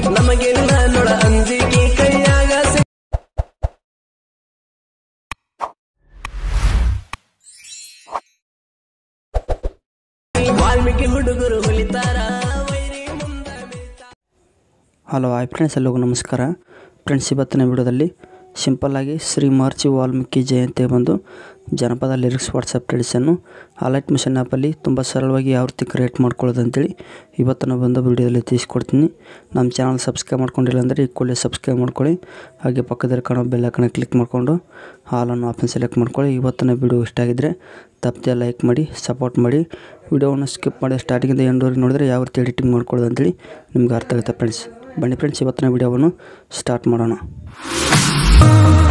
ನಮಗೆಲ್ಲ ನೋಡ ಅಂಜಿಕೆ ಕೈಯಾಗ ಸಿ- ವಾಲ್ಮೀಕಿ ಹುಡುಗರು ಹೊಲಿತಾರ ವೈರಿ ಮುಂದ ಬೀಳ್ತಾರ. ಹಲೋ ಹಾಯ್ ಫ್ರೆಂಡ್ಸ್ ಎಲ್ಲರಿಗೂ ನಮಸ್ಕಾರ ಫ್ರೆಂಡ್ಸ್ ಇವತ್ತಿನ ವಿಡಿಯೋದಲ್ಲಿ ಸಿಂಪಲ್ಲಾಗಿ ಶ್ರೀ ಮಹರ್ಷಿ ವಾಲ್ಮೀಕಿ ಜಯಂತಿ ಬಂದು ಜನಪದ ಲಿರಿಕ್ಸ್ ವಾಟ್ಸಪ್ ಟ್ರೆಡಿಷನ್ನು ಹಾಲೈಟ್ ಮಿಷನ್ ಆ್ಯಪಲ್ಲಿ ತುಂಬ ಸರಳವಾಗಿ ಯಾವ ರೀತಿ ಕ್ರಿಯೇಟ್ ಮಾಡ್ಕೊಳ್ಳೋದು ಅಂತೇಳಿ ಇವತ್ತಿನ ಬಂದು ವಿಡಿಯೋದಲ್ಲಿ ತಿಳಿಸ್ಕೊಡ್ತೀನಿ ನಮ್ಮ ಚಾನಲ್ ಸಬ್ಸ್ಕ್ರೈಬ್ ಮಾಡ್ಕೊಂಡಿಲ್ಲ ಅಂದರೆ ಈ ಕೂಡಲೇ ಸಬ್ಸ್ಕ್ರೈಬ್ ಮಾಡ್ಕೊಳ್ಳಿ ಹಾಗೆ ಪಕ್ಕದಲ್ಲಿ ಕಾಣೋ ಬೆಲ್ ಐಕನ್ನ ಕ್ಲಿಕ್ ಮಾಡಿಕೊಂಡು ಹಾಲನ್ನು ಆಪ್ಷನ್ ಸೆಲೆಕ್ಟ್ ಮಾಡ್ಕೊಳ್ಳಿ ಇವತ್ತಿನ ವಿಡಿಯೋ ಇಷ್ಟ ಆಗಿದ್ದರೆ ತಪ್ಪದೆ ಲೈಕ್ ಮಾಡಿ ಸಪೋರ್ಟ್ ಮಾಡಿ ವಿಡಿಯೋವನ್ನು ಸ್ಕಿಪ್ ಮಾಡಿ ಸ್ಟಾರ್ಟಿಂಗಿಂದ ಎಂಡವರೆಗೆ ನೋಡಿದ್ರೆ ಯಾವ ರೀತಿ ಎಡಿಟಿಂಗ್ ಮಾಡ್ಕೊಳ್ಳೋದು ಅಂತೇಳಿ ನಿಮ್ಗೆ ಅರ್ಥ ಆಗುತ್ತೆ ಫ್ರೆಂಡ್ಸ್ ಬನ್ನಿ ಫ್ರೆಂಡ್ಸ್ ಇವತ್ತಿನ ವಿಡಿಯೋವನ್ನು ಸ್ಟಾರ್ಟ್ ಮಾಡೋಣ